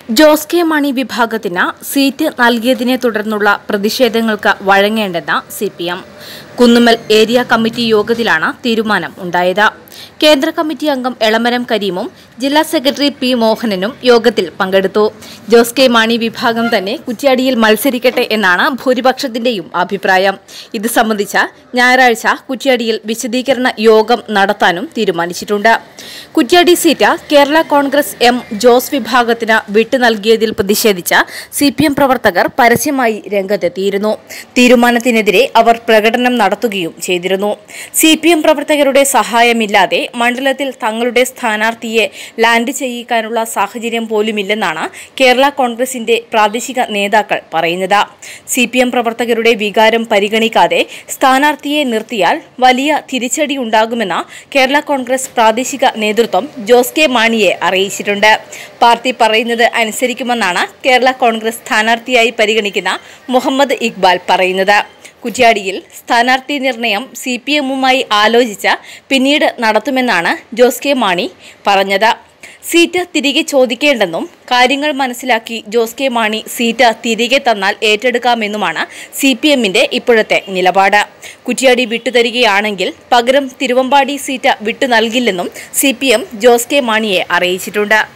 Jose K Mani വിഭാഗത്തിന് seat നൽകിയതിനെ തുടർന്നുള്ള പ്രതിഷേധങ്ങൾക്ക് വഴങ്ങേണ്ടെന്ന് C P M Kunnummal area committee യോഗത്തിലാണ് തീരുമാനം ഉണ്ടായത് കേന്ദ്ര കമ്മിറ്റി അംഗം എളമരം കരീമും ജില്ലാ സെക്രട്ടറി പി മോഹനനും യോഗത്തിൽ പങ്കെടുത്തു ജോസ് കെ മാണി വിഭാഗം തന്നെ കുറ്റ്യാടിയിൽ മത്സരിക്കട്ടെ എന്നാണ് ഭൂരിപക്ഷത്തിന്റെയും അഭിപ്രായം ഇത് സംബന്ധിച്ച ഞായറാഴ്ച കുറ്റ്യാടിയിൽ വിശദീകരണ യോഗം നടത്താനും തീരുമാനിച്ചിട്ടുണ്ട് കുറ്റ്യാടി സീറ്റ് കേരള കോൺഗ്രസ് എം ജോസ് വിഭാഗത്തിന് വിട്ടു നൽകിയതിൽ പ്രതിഷേധിച്ച് സി പി എം പ്രവർത്തകർ പരസ്യമായി രംഗത്തെത്തിയിരുന്നു തീരുമാനത്തിനെതിരെ അവർ പ്രകടനം നടത്തുകയും ചെയ്തിരുന്നു സി പി എം പ്രവർത്തകരുടെ സഹായമില്ലാതെ മണ്ഡലത്തിൽ തങ്ങളുടെ സ്ഥാനാർത്ഥിയെ ലാൻഡ് ചെയ്യിക്കാനുള്ള സാഹചര്യം പോലുമില്ലെന്നാണ് കേരള കോൺഗ്രസിന്റെ പ്രാദേശിക നേതാക്കൾ പറയുന്നത് സി പി എം പ്രവർത്തകരുടെ വികാരം പരിഗണിക്കാതെ സ്ഥാനാർത്ഥിയെ നിർത്തിയാൽ വലിയ തിരിച്ചടി ഉണ്ടാകുമെന്ന് കേരള കോൺഗ്രസ് പ്രാദേശിക നേതൃത്വം ജോസ് കെ മാണിയെ അറിയിച്ചിട്ടുണ്ട് പാർട്ടി പറയുന്നത് അനുസരിക്കുമെന്നാണ് കേരള കോൺഗ്രസ് സ്ഥാനാർത്ഥിയായി പരിഗണിക്കുന്ന മുഹമ്മദ് ഇക്ബാൽ പറയുന്നത് കുറ്റ്യാടിയിൽ സ്ഥാനാർത്ഥി നിർണയം സി പി എമ്മുമായി ആലോചിച്ച് പിന്നീട് നടത്തുമെന്നാണ് ജോസ് കെ മാണി പറഞ്ഞത് സീറ്റ് തിരികെ ചോദിക്കേണ്ടെന്നും കാര്യങ്ങൾ മനസ്സിലാക്കി ജോസ് കെ മാണി സീറ്റ് തിരികെ തന്നാൽ ഏറ്റെടുക്കാമെന്നുമാണ് സി പി എമ്മിന്റെ ഇപ്പോഴത്തെ നിലപാട് കുറ്റ്യാടി വിട്ടുതരികയാണെങ്കിൽ പകരം തിരുവമ്പാടി സീറ്റ് വിട്ടു നൽകില്ലെന്നും C P M Jose K മാണിയെ അറിയിച്ചിട്ടുണ്ട്